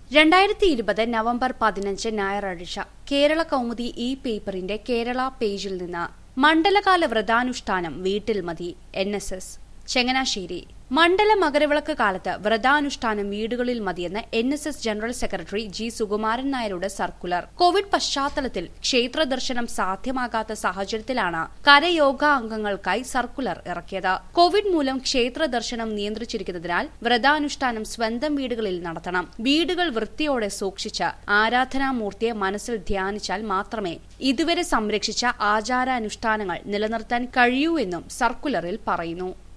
രണ്ടായിരത്തി ഇരുപത് നവംബർ പതിനഞ്ച് ഞായറാഴ്ച കേരള കൗമുദി ഇ പേപ്പറിന്റെ കേരള പേജിൽ നിന്ന് മണ്ഡലകാല വ്രതാനുഷ്ഠാനം വീട്ടിൽ മതി എൻ എസ് എസ് ചങ്ങനാശ്ശേരി മണ്ഡല മകരവിളക്ക് കാലത്ത് വ്രതാനുഷ്ഠാനം വീടുകളിൽ മതിയെന്ന് N S S general secretary G Sukumaran നായരുടെ സർക്കുലർ കോവിഡ് പശ്ചാത്തലത്തിൽ ക്ഷേത്ര ദർശനം സാധ്യമാകാത്ത സാഹചര്യത്തിലാണ് കരയോഗ അംഗങ്ങൾക്കായി സർക്കുലർ ഇറക്കിയത് കോവിഡ് മൂലം ക്ഷേത്ര ദർശനം നിയന്ത്രിച്ചിരിക്കുന്നതിനാൽ വ്രതാനുഷ്ഠാനം സ്വന്തം വീടുകളിൽ നടത്തണം വീടുകൾ വൃത്തിയോടെ സൂക്ഷിച്ച് ആരാധനാമൂർത്തിയെ മനസ്സിൽ ധ്യാനിച്ചാൽ മാത്രമേ ഇതുവരെ സംരക്ഷിച്ച ആചാരാനുഷ്ഠാനങ്ങൾ നിലനിർത്താൻ കഴിയൂ എന്നും സർക്കുലറിൽ പറയുന്നു